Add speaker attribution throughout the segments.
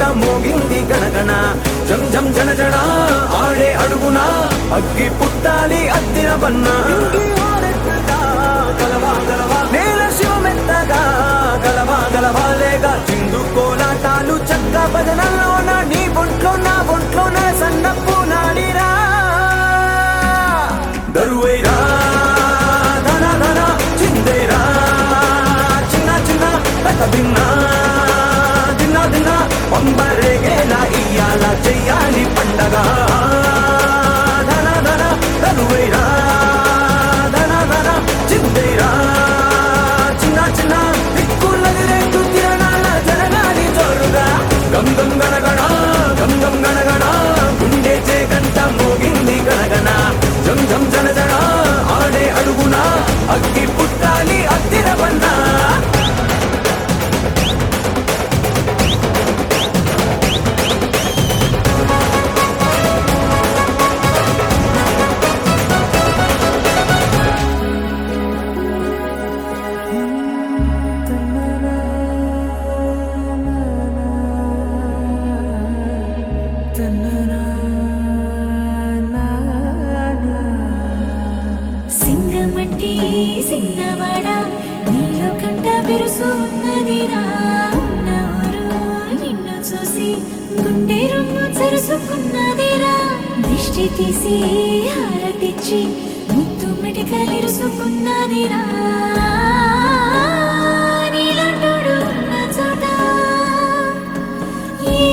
Speaker 1: మోగింది గణగణ జం జం జన జన ఆడే అడుగున అగ్గి పుట్టాలి అద్దిన బన్న గలవా గలవా నేల శివమెత్తగా గలవా గలవా లేగా చిందు కోలాటాలు చక్క భజనల్లోన నీ బొంట్లో నా బొంట్లోన సన్నప్పు నాడిరా దరువైరా ధన ధన చిందేరా చిన్న చిన్న పెద్ద భిన్న దిన్న దిన్న పంబరేగేలా ఇయ్యాల చెయ్యాలి పండగ ధన ధన దరువైరా ధన ధన చిందేరా చిన్న చిన్న దిక్కులది రేటు తిరణాల జరగాలి జోరుగా గం గం గణగణ గం గం గణగణ గుండె చే గంట మోగింది గణగణ జం జం జన జన ఆడే అడుగున అగ్గి పుట్టాలి అద్దిన బన్నా
Speaker 2: సింగమట్టి సిన్నవాడ నీలో కంట బిరుసు ఉన్నదిరా ఉన్నవారు నిన్ను చూసి గుండె రొమ్ము చరుసుకున్నదిరా దిష్టి తీసి హారతిచ్చి ముద్దు మెటికలిరుసుకున్నదిరా నీలాంటోడు ఉన్న చోట ఏ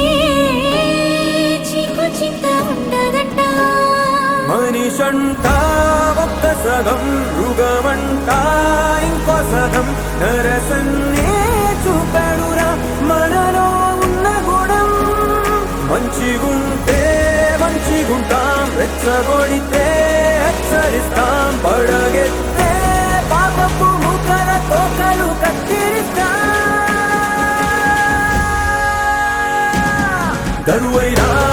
Speaker 2: చీకు చింత ఉండదట
Speaker 1: మనిషంట ఒక్క సగం మృగమంట ఇంకో సగం నరసన్నే చూపాడురా మనలో ఉన్న గుణం మంచిగుంటే మంచిగుంటాం రెచ్చగొడితే హెచ్చరిస్తాం పడగెత్తే పాపపు ముఖర తోకలు కత్తిరిస్తాం దరువైరా